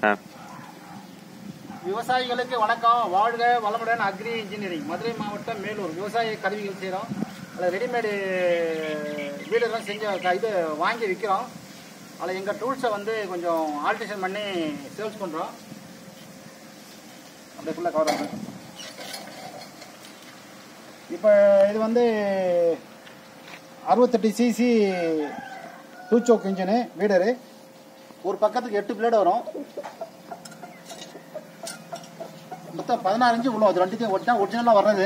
ஆ விவசாயிகளுக்கு வணக்கம் வாழ்க வளமுடன் அக்ரி இன்ஜினியரிங் மதுரை மாவட்டம் மேலூர் விவசாய கருவிகள் செய்கிறோம் அதில் ரெடிமேடு வீடெல்லாம் செஞ்சு க- இது வாங்கி விற்கிறோம் அதில் எங்கள் டூல்ஸை வந்து கொஞ்சம் ஆல்ட்ரேஷன் பண்ணி சேல்ஸ் பண்ணுறோம் அப்படியே ஃபுல்லாக கவர் ஆகும் இப்போ இது வந்து அறுபத்தெட்டு CC two stroke engine weeder ஒரு பக்கத்துக்கு எட்டு பிளேடு வரும் மொத்தம் பதினாறு இன்ச்சு விழும் அது ரெண்டுத்தையும் ஒட்டினா ஒரிஜினலாக வர்றது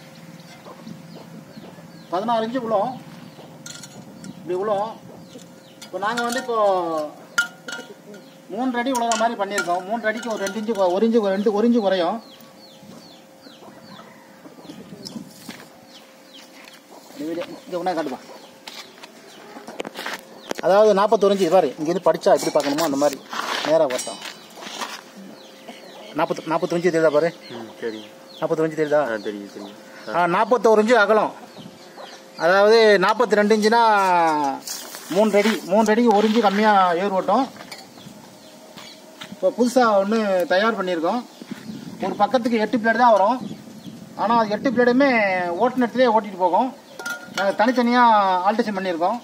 பதினாறு இன்ச்சு விழும் இப்படி விழும் இப்போ நாங்கள் வந்து இப்போ மூன்று அடி விழுற மாதிரி பண்ணியிருக்கோம் மூன்று அடிக்கு ஒரு ரெண்டு இன்ச்சு கொ- ஒரு இன்ச்சு ரெண்டு ஒரு இன்ச்சு குறையும் இந்த வீடியோ இங்கே ஒன்றா காட்டுப்பா அதாவது நாற்பத்தொரு இன்ச்சு இது பாரு இங்கேருந்து படித்தா எப்படி பார்க்கணுமோ அந்த மாதிரி நேராக பார்த்தோம் நாற்பத்தி நாற்பத்தஞ்சு தெரியுதா பாரு ம் சரி நாற்பத்தஞ்சு தெரியுதா ஆ தெரியும் தெரியும் ஆ நாற்பத்தோரு இன்ச்சு அகலம் அதாவது நாற்பத்தி ரெண்டு இன்ச்சுனா மூணு அடி மூணு அடிக்கு ஒரு இன்ச்சு கம்மியாக ஏர் ஓட்டும் இப்போ புதுசாக ஒன்று தயார் பண்ணியிருக்கோம் ஒரு பக்கத்துக்கு எட்டு பிளேடு தான் வரும் ஆனால் அது எட்டு பிளேடுமே ஓட்டுனத்துலேயே ஓட்டிட்டு போகும் நாங்கள் தனித்தனியாக ஆல்ட்ரேஷன் பண்ணியிருக்கோம்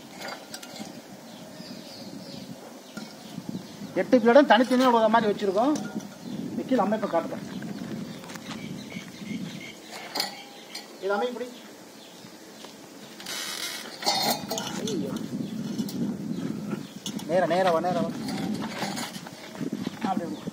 எட்டு பிளேடும் தனித்தனியாக உள்ள மாதிரி வச்சுருக்கோம் கீழே அமைப்பை காட்டுறேன் இது அமைப்பு இப்படி ஐயோ. நேரா நேரா வா நேரா வா அப்படி அப்படி.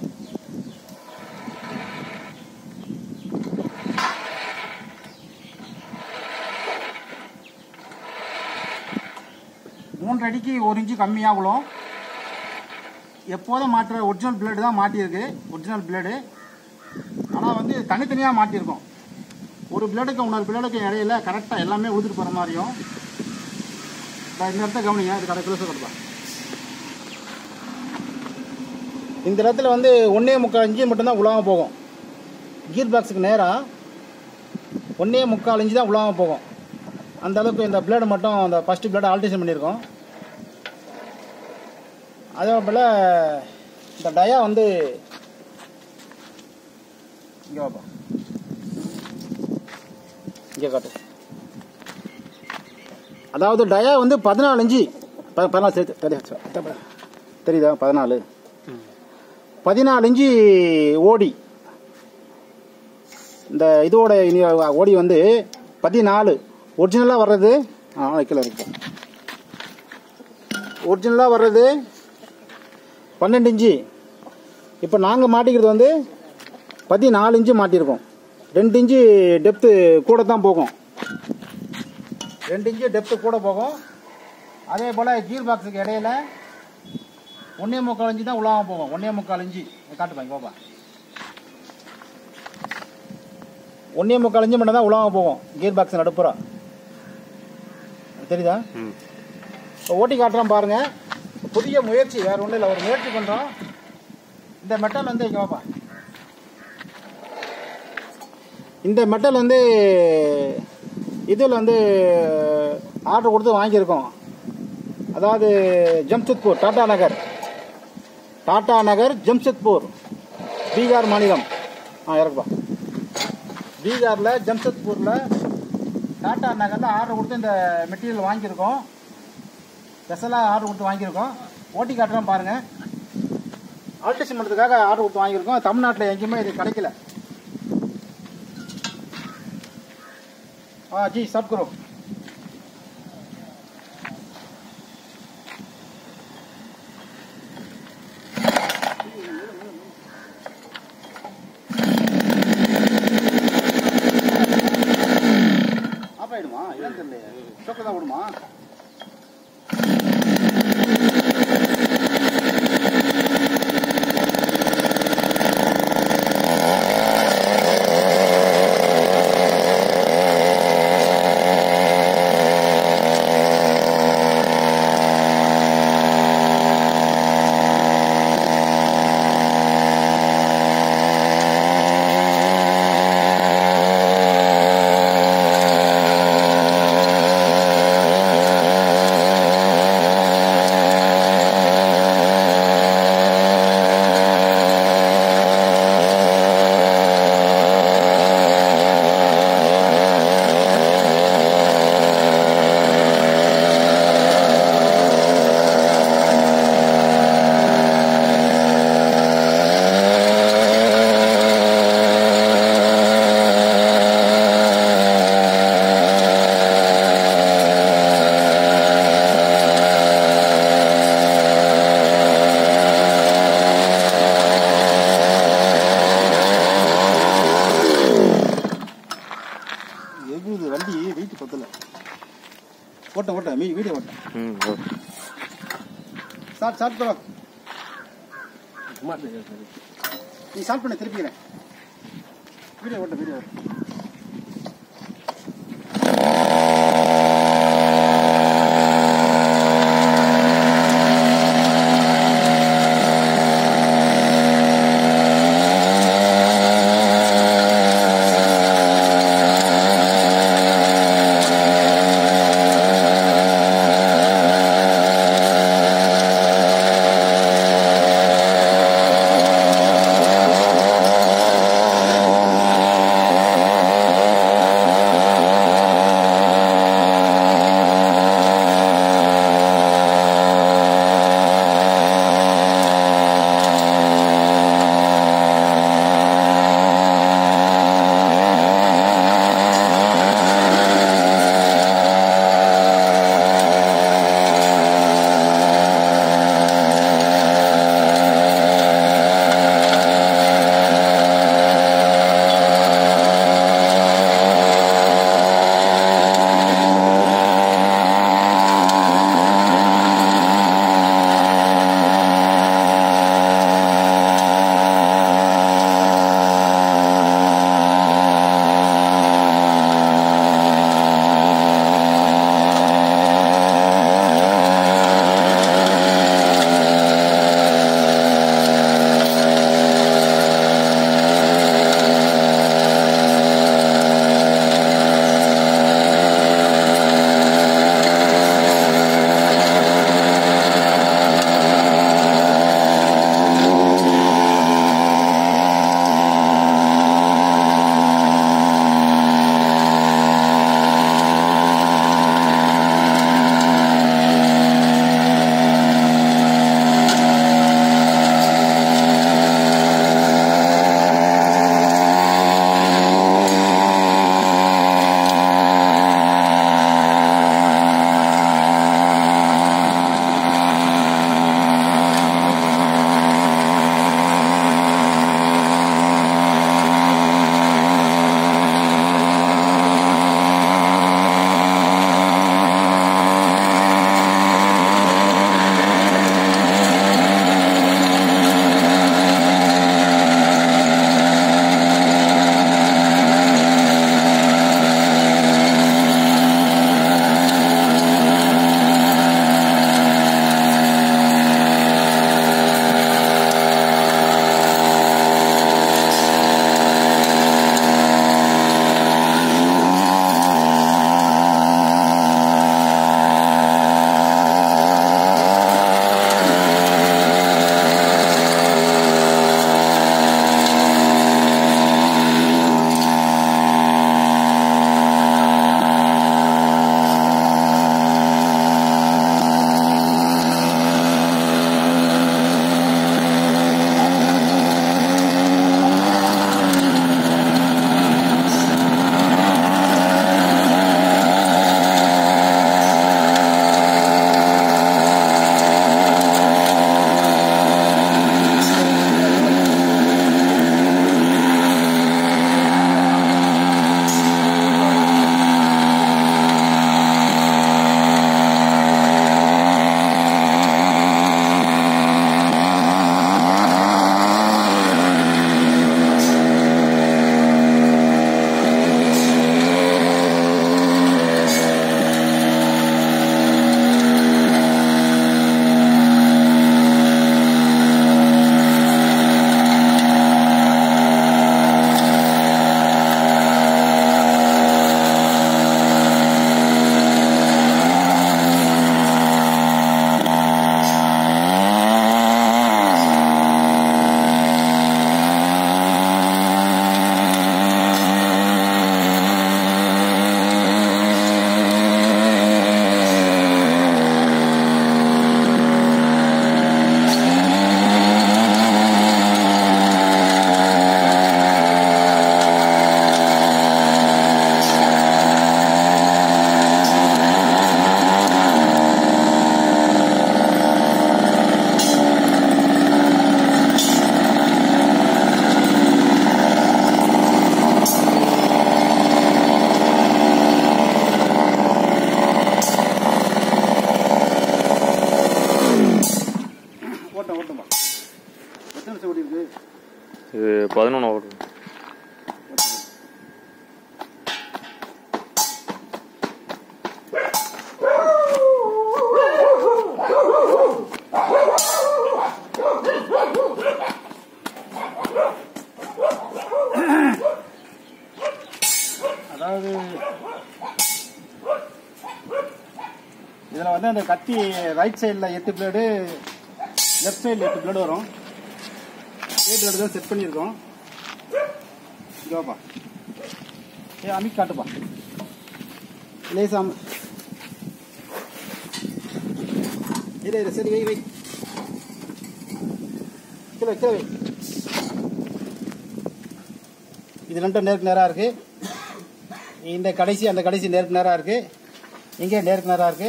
மூன்று அடிக்கு ஒரு இன்ச்சு கம்மியாக விழும் எப்போதும் மாட்டுற ஒரிஜினல் பிளேடு தான் மாட்டியிருக்கு ஒரிஜினல் பிளேடு ஆனால் வந்து தனித்தனியாக மாட்டியிருக்கோம் ஒரு பிளேடுக்கு இன்னொரு பிளேடுக்கு இடையில கரெக்டாக எல்லாமே ஊற்றிட்டு போகிற மாதிரியும் இந்த இந்த இடத்த கவனிங்க இது கடை கிலோஸ் கொடுப்பா இந்த இடத்துல வந்து ஒன்றே முக்கால் இன்ச்சு மட்டும்தான் உலாம போகும் கீர் பாக்ஸுக்கு நேராக ஒன்றே முக்கால் இன்ச்சு தான் உலாம போகும் அந்த அளவுக்கு இந்த பிளேடு மட்டும் அந்த ஃபஸ்ட்டு பிளேடு ஆல்ட்ரேஷன் பண்ணியிருக்கோம் அதே போல் இந்த டயா வந்து இங்கே வாப்பா இங்கே காட்டு அதாவது டயா வந்து பதினாலு இன்ச்சு ப- பதினாலு சரி, சரி, சரி, தெரியுதா பதினாலு பதினாலு இன்ச்சு ஓடி இந்த இதோட இனி ஓடி வந்து பதினாலு ஒரிஜினலாக வர்றது ஆ வைக்கல இருக்கு ஒரிஜினலாக வர்றது பன்னெண்டு இன்ச்சு இப்போ நாங்கள் மாட்டிக்கிறது வந்து பதினாலு இன்ச்சு மாட்டியிருக்கோம் ரெண்டு இன்ச்சு டெப்த்து கூட தான் போகும் ரெண்டு இன்ச்சு டெப்த்து கூட போகும் அதே போல் கீர் பாக்ஸுக்கு இடையில ஒன்றே முக்கால் இன்ச்சு தான் உள்ளாம போகும் ஒன்றே முக்கால் இன்ச்சு இதை காட்டுப்பா பாப்பா ஒன்றே முக்கால் இன்ச்சு மட்டும் தான் உள்ளாம போகும் கீர் பாக்ஸ் நடுப்புறா தெரியுதா ம் இப்போ ஓட்டி காட்டுறோம் பாருங்க புதிய முயற்சி வேற ஒன்றும் இல்லை ஒரு முயற்சி பண்ணுறோம் இந்த மெட்டல் வந்து இங்கே வாப்பா இந்த மெட்டல் வந்து இதில் வந்து ஆர்டர் கொடுத்து வாங்கியிருக்கோம் அதாவது ஜம்ஷெத்பூர் டாடா நகர் டாடா நகர் ஜம்ஷெத்பூர் பீகார் மாநிலம் ஆ இறக்குப்பா பீகாரில் ஜம்ஷெத்பூரில் டாடா நகரில் ஆர்டர் கொடுத்து இந்த மெட்டீரியல் வாங்கியிருக்கோம் ஸ்பெஷலாக ஆர்டர் கொடுத்து வாங்கியிருக்கோம் ஓட்டி காட்டுறோம் பாருங்கள் ஆல்ட்ரேஷன் பண்ணுறதுக்காக ஆர்டர் கொடுத்து வாங்கியிருக்கோம் தமிழ்நாட்டில் எங்கேயுமே இது கிடைக்கல हाँ जी सब करो ஆஃப் ஆயிடுமா இல்லைன்னு தெரியல ஷோக்கு தான் விடுமா ம் ஓகே ஸ்டார்ட் ஸ்டார்ட் ப்ரோ சும்மா சரி சரி நீ ஸ்டார்ட் பண்ண திருப்பிக்கிறேன் வீடியோ ஓட்ட வீடியோ ஓட்ட ஆ இருக்கு இது பதினொன்று ஓடு அதாவது இதில் வந்து அந்த கத்தி ரைட் சைடில் எட்டு பிளேடு லெஃப்ட் சைடில் எட்டு பிளேடு வரும் ஏ பிளேடு தான் செட் பண்ணியிருக்கோம் இங்கே வாப்பா ஏ அமி காட்டுப்பா லேசா அமி இரு இரு சரி வை வை கீழே வை, கீழே வை இது ரெண்டும் நேருக்கு நேராக இருக்கு இந்த கடைசி அந்த கடைசி நேருக்கு நேராக இருக்கு இங்கே நேருக்கு நேராக இருக்கு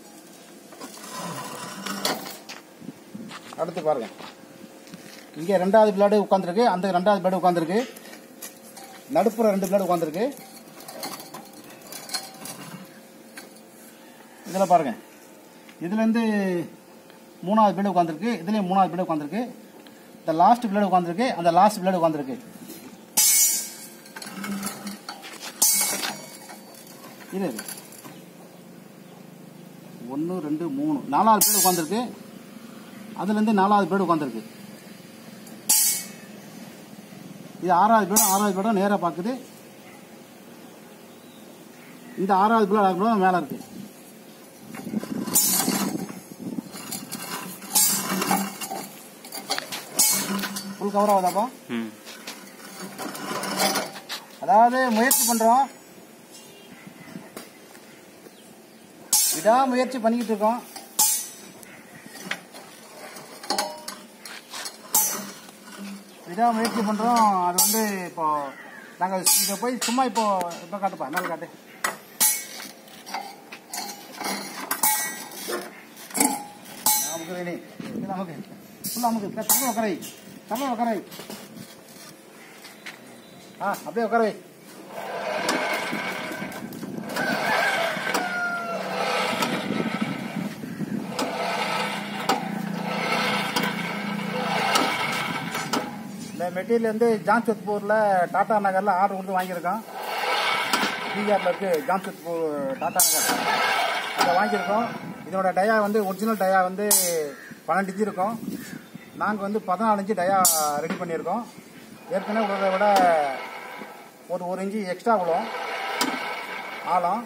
அடுத்து பாருங்க இங்கே ரெண்டாவது பிளேடு உட்காந்துருக்கு அந்த ரெண்டாவது பிளேடு உட்காந்துருக்கு நடுப்புற ரெண்டு பிளேடு உட்காந்துருக்கு இதில் பாருங்க இதுலேருந்து மூணாவது பிளேடு உட்காந்துருக்கு இதுலேயும் மூணாவது பிளேடு உட்காந்துருக்கு இந்த லாஸ்ட் பிளேடு உட்காந்துருக்கு அந்த லாஸ்ட் பிளேடு உட்காந்துருக்கு இது ஒன்று ரெண்டு மூணு நாலாவது பேர் உட்காந்துருக்கு அதுலேருந்து நாலாவது பேர் உட்காந்துருக்கு இது ஆறாவது பேரும் ஆறாவது பேரும் நேராக பார்க்குது இந்த ஆறாவது பேர் ஆறாவது பேரும் மேலே இருக்கு ஃபுல் கவர் ஆகுதாப்பா ம் அதாவது முயற்சி பண்றோம் விடா முயற்சி பண்ணிக்கிட்டு இருக்கோம் விடா முயற்சி பண்றோம் அது வந்து இப்போ நாங்க இங்க போய் சும்மா இப்போ இப்போ காட்டுப்பா மேல காட்டு நமக்கு ரெடி இது நமக்கு ஃபுல்லாக நமக்கு தமிழ் உக்கரை தமிழ் உக்கரை ஆ அப்படியே உட்கார வை இந்த மெட்டீரியல் வந்து ஜாம்ஷெட்பூரில் டாடா நகரில் ஆர்டர் கொடுத்து வாங்கியிருக்கோம் பீகாரில் இருக்கு ஜாம்ஷெட்பூர் டாடா நகர் அங்கே வாங்கியிருக்கோம் இதோட டயா வந்து ஒரிஜினல் டயா வந்து பன்னெண்டு இன்ச்சு இருக்கும் நாங்கள் வந்து பதினாலு இன்ச்சு டயா ரெடி பண்ணியிருக்கோம் ஏற்கனவே உள்ளதை விட ஒரு ஒரு இன்ச்சு எக்ஸ்ட்ரா விழும் ஆழம்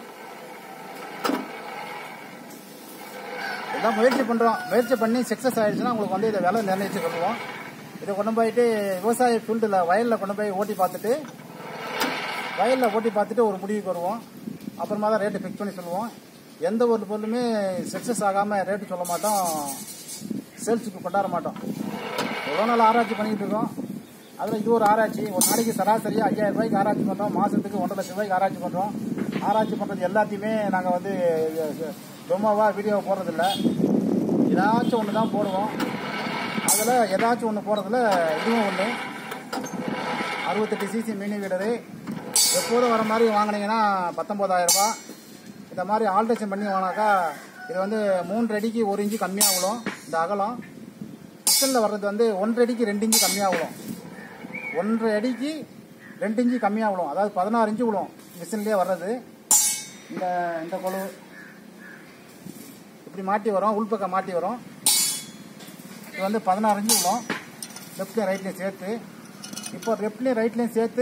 எல்லாம் முயற்சி பண்ணுறோம் முயற்சி பண்ணி சக்ஸஸ் ஆயிடுச்சுன்னா உங்களுக்கு வந்து இதை விலை நிர்ணயிச்சு கொள்வோம் இதை கொண்டு போயிட்டு விவசாய ஃபீல்டில் வயலில் கொண்டு போய் ஓட்டி பார்த்துட்டு வயலில் ஓட்டி பார்த்துட்டு ஒரு முடிவுக்கு வருவோம் அப்புறமா தான் ரேட்டு ஃபிக்ஸ் பண்ணி சொல்லுவோம் எந்த ஒரு பொருளுமே சக்ஸஸ் ஆகாமல் ரேட்டு சொல்ல மாட்டோம் சேல்ஸுக்கு கொண்டாட மாட்டோம் எவ்வளோ நாள் ஆராய்ச்சி பண்ணிக்கிட்டு இருக்கோம் அதில் இது ஒரு ஆராய்ச்சி ஒரு நாளைக்கு சராசரியாக ஐயாயிரம் ரூபாய்க்கு ஆராய்ச்சி பண்ணுறோம் மாதத்துக்கு ஒன்றரை லட்சம் ரூபாய்க்கு ஆராய்ச்சி பண்ணுறோம் ஆராய்ச்சி பண்ணுறது எல்லாத்தையுமே நாங்கள் வந்து ரொம்பவா வீடியோ போடுறதில்ல ஏதாச்சும் ஒன்று தான் போடுவோம் அதில் ஏதாச்சும் ஒன்று போடுறதுல இதுவும் ஒன்று அறுபத்தெட்டு சிசி மினி வீடரு எப்போதும் வர மாதிரி வாங்கினீங்கன்னா பத்தொம்போதாயிரம் ரூபாய் இந்த மாதிரி ஆல்ட்ரேஷன் பண்ணி வாங்கினாக்கா இது வந்து மூன்று அடிக்கு ஒரு இன்ச்சு கம்மியாக விழும் இந்த அகலம் கிச்சனில் வர்றது வந்து ஒன்றரை அடிக்கு ரெண்டு இன்ச்சு கம்மியாக விழும் ஒன்றரை அடிக்கு ரெண்டு இன்ச்சு கம்மியாக விழும் அதாவது பதினாறு இன்ச்சு விழும் மிஷின்லேயே வர்றது இந்த இந்த கொழு இப்படி மாட்டி வரும் உள்பக்கம் மாட்டி வரும் இது வந்து பதினாறு இன்ச்சு விழும் லெஃப்ட்லேயும் ரைட்லேயும் சேர்த்து இப்போ லெஃப்ட்லேயும் ரைட்லேயும் சேர்த்து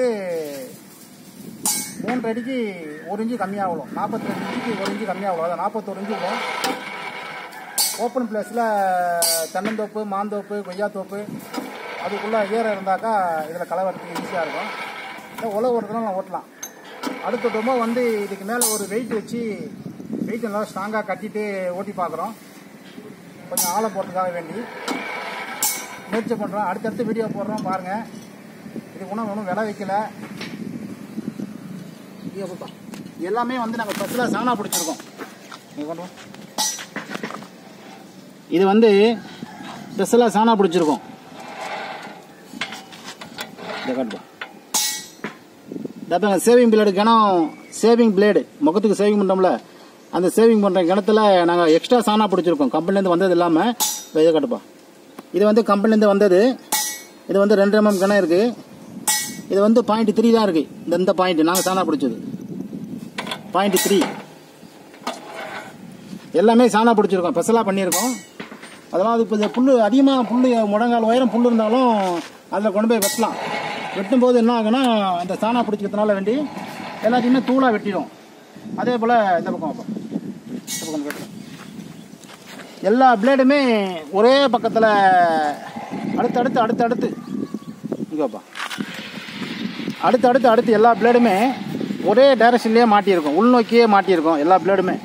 மூன்று அடிக்கு ஒரு இன்ச்சு கம்மியாக விழும் நாற்பத்தி ரெண்டு இன்ச்சுக்கு ஒரு இன்ச்சு கம்மியாக விழும் அதாவது நாற்பத்தோரு இன்ச்சு விழும் ஓப்பன் பிளேஸில் தென்னந்தோப்பு மாந்தோப்பு கொய்யாத்தோப்பு அதுக்குள்ளே ஈரம் இருந்தாக்கா இதில் களை வரத்துக்கு ஈஸியாக இருக்கும் இல்லை உழவு ஓட்டுறதுனால ஓட்டலாம் அடுத்த டொமோ வந்து இதுக்கு மேலே ஒரு வெயிட் வச்சு வெயிட் நல்லா ஸ்ட்ராங்காக கட்டிட்டு ஓட்டி பார்க்குறோம் கொஞ்சம் ஆழம் போடுறதுக்காக வேண்டி முயற்சி பண்ணுறோம் அடுத்தடுத்து வீடியோ போடுறோம் பாருங்கள் இதுக்கு ஒன்றும் ஒன்றும் விலை வைக்கல ஐயோ, பாப்பா. எல்லாமே வந்து நாங்கள் ஸ்பெஷலாக சாணா பிடிச்சிருக்கோம் இங்க கொண்டு வா. இது வந்து ஸ்பெஷலாக சாணா பிடிச்சிருக்கோம் இதை காட்டுப்பா இந்த சேவிங் பிளேடு கிணம் சேவிங் பிளேடு முகத்துக்கு சேவிங் பண்ணுறோம்ல அந்த சேவிங் பண்ணுற கிணத்துல நாங்கள் எக்ஸ்ட்ரா சாணா பிடிச்சிருக்கோம் கம்பெனிலேருந்து வந்தது இல்லாமல் இதை காட்டுப்பா இது வந்து கம்பெனிலேருந்து வந்தது இது வந்து ரெண்டு எம்எம் கணம் இருக்கு இது வந்து பாயிண்ட் த்ரீ தான் இருக்கு இந்த இந்த பாயிண்ட் நாங்கள் சாணா பிடிச்சது பாயிண்ட் த்ரீ எல்லாமே சாணா பிடிச்சிருக்கோம் ஸ்பெஷலாக பண்ணியிருக்கோம் அதெல்லாம் இப்போ இந்த புல் அதிகமாக புல் முழங்கால் உயரம் புல் இருந்தாலும் அதில் கொண்டு போய் வெட்டலாம் வெட்டும் போது என்ன ஆகுன்னா அந்த சாணா பிடிச்சிக்கிறதுனால வேண்டி எல்லாத்தையுமே தூளாக வெட்டிடும் அதே போல் இந்த பக்கம் வைப்போம் இந்த பக்கம் வெட்டுறோம் எல்லா பிளேடுமே ஒரே பக்கத்தில் அடுத்தடுத்து அடுத்தடுத்து இங்கேப்பா அடுத்து அடுத்து அடுத்து எல்லா பிளேடுமே ஒரே டைரக்ஷன்லேயே மாட்டியிருக்கும் உள்நோக்கியே மாட்டியிருக்கும் எல்லா பிளேடுமே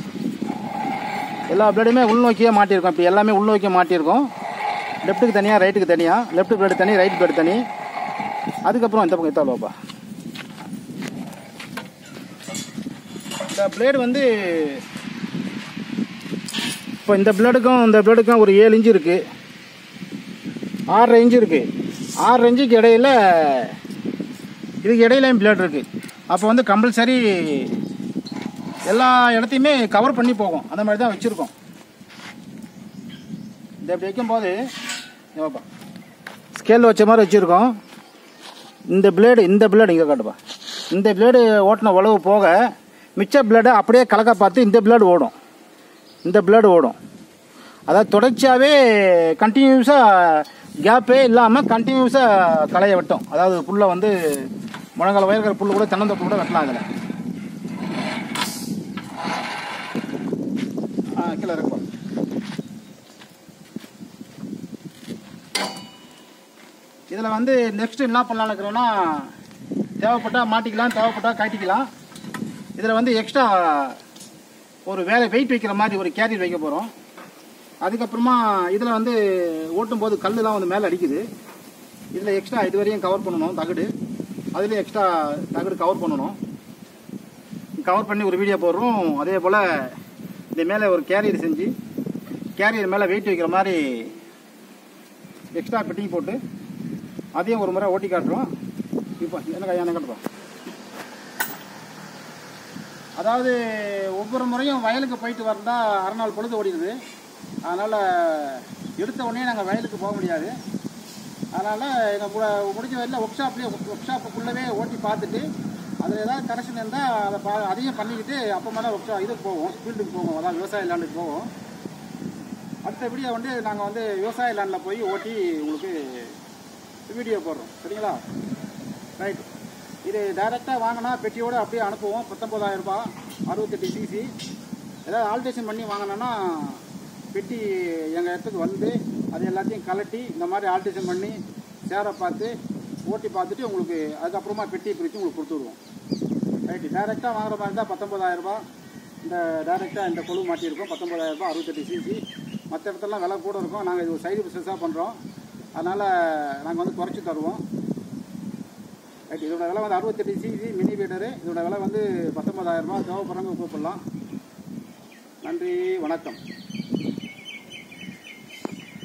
எல்லா பிளேடுமே உள்நோக்கியே மாட்டியிருக்கோம் இப்போ எல்லாமே உள்நோக்கியே மாட்டியிருக்கோம் லெஃப்ட்டுக்கு தனியாக ரைட்டுக்கு தனியாக லெஃப்ட் பிளேடு தனி ரைட் பிளேடு தனி அதுக்கப்புறம் இந்த பக்கம் எத்தாலோப்பா இந்த பிளேடு வந்து இப்போ இந்த பிளேடுக்கும் இந்த பிளேடுக்கும் ஒரு ஏழு இன்ச்சு இருக்குது ஆறரை இன்ச்சு இருக்குது ஆறரை இன்ச்சுக்கு இடையில இதுக்கு இடையிலையும் பிளேட் இருக்குது அப்போ வந்து கம்பல்சரி எல்லா இடத்தையுமே கவர் பண்ணி போகும் அந்த மாதிரி தான் வச்சுருக்கோம் இந்த இப்படி வைக்கும்போது இங்கேப்பா ஸ்கேல் வச்ச மாதிரி வச்சுருக்கோம் இந்த பிளேடு இந்த பிளேடு இங்கே காட்டுப்பா இந்த பிளேடு ஓட்டின உழவு போக மிச்ச பிளேடை அப்படியே கலக்க பார்த்து இந்த பிளேடு ஓடும் இந்த பிளேடு ஓடும் அதாவது தொடர்ச்சியாகவே கண்டினியூஸாக கேப்பே இல்லாமல் கண்டினியூஸாக களைய வெட்டும் அதாவது புல்லை வந்து முழங்கால உயர்கிற புல்லு கூட தென்னந்தோப்பு கூட வெட்டலாம் அதில் ஆ கீழே இருக்கும் இதில் வந்து நெக்ஸ்ட் என்ன பண்ணலாம்னு இருக்கிறோன்னா தேவைப்பட்டால் மாட்டிக்கலாம் தேவைப்பட்டால் காட்டிக்கலாம் இதில் வந்து எக்ஸ்ட்ரா ஒரு வேலை வெயிட் வைக்கிற மாதிரி ஒரு கேரியர் வைக்க போகிறோம் அதுக்கப்புறமா இதில் வந்து ஓட்டும் போது கல்லுலாம் வந்து மேலே அடிக்குது இதில் எக்ஸ்ட்ரா இது வரையும் கவர் பண்ணணும் தகடு அதுலேயும் எக்ஸ்ட்ரா தகடு கவர் பண்ணணும் கவர் பண்ணி ஒரு வீடியோ போடுறோம் அதே போல் இது மேலே ஒரு கேரியர் செஞ்சு கேரியர் மேலே வெயிட் வைக்கிற மாதிரி எக்ஸ்ட்ரா ஃபிட்டிங் போட்டு அதையும் ஒரு முறை ஓட்டி காட்டுறோம் இப்போ என்ன கையான காட்டுறோம் அதாவது ஒவ்வொரு முறையும் வயலுக்கு போயிட்டு வரதா அரை நாள் பொழுது ஓடிடுது அதனால் எடுத்த உடனே நாங்கள் வயலுக்கு போக முடியாது அதனால் எங்கள் கூட முடிஞ்ச வரையில் ஒர்க் ஷாப்லேயே ஒர்க் ஷாப்புக்குள்ளவே ஓட்டி பார்த்துட்டு அதில் ஏதாவது கரெக்ஷன் இருந்தால் அதை பா அதையும் பண்ணிக்கிட்டு அப்புறமா தான் ஒர்க் ஷாப் இதுக்கு போவோம் ஃபீல்டுக்கு போவோம் அதான் விவசாய லேண்டுக்கு போவோம் அடுத்த வீடியோ வந்து நாங்கள் வந்து விவசாய லேண்டில் போய் ஓட்டி உங்களுக்கு வீடியோ போடுறோம் சரிங்களா ரைட் இது டைரெக்டாக வாங்கினா பெட்டியோடு அப்படியே அனுப்புவோம் பத்தொம்பதாயிரம் ரூபாய் அறுபத்தெட்டு சிசி ஏதாவது ஆல்ட்ரேஷன் பண்ணி வாங்கினோன்னா பெட்டி எங்கள் இடத்துக்கு வந்து அது எல்லாத்தையும் கலட்டி இந்த மாதிரி ஆல்ட்ரேஷன் பண்ணி சேரை பார்த்து ஓட்டி பார்த்துட்டு உங்களுக்கு அதுக்கப்புறமா பெட்டி பிரித்து உங்களுக்கு கொடுத்துடுவோம் ரைட்டு டைரெக்டாக வாங்குற மாதிரி இருந்தால் பத்தொம்பதாயிரம் ரூபாய் இந்த டைரெக்டாக இந்த கொழு மாட்டியிருக்கோம் பத்தொம்பதாயிரம் ரூபாய் அறுபத்தெட்டு சிசி மற்ற இடத்துலலாம் விலை கூட இருக்கும் நாங்கள் இது ஒரு சைடு பிஸ்னஸாக பண்ணுறோம் அதனால் நாங்கள் வந்து குறைச்சி தருவோம் ரைட் இதோட விலை வந்து அறுபத்தெட்டு சிசி மினி வீடரு இதோட விலை வந்து பத்தொன்பதாயிரம் ரூபாய் தேவைப்படுறவங்க கூப்பிடலாம் நன்றி வணக்கம்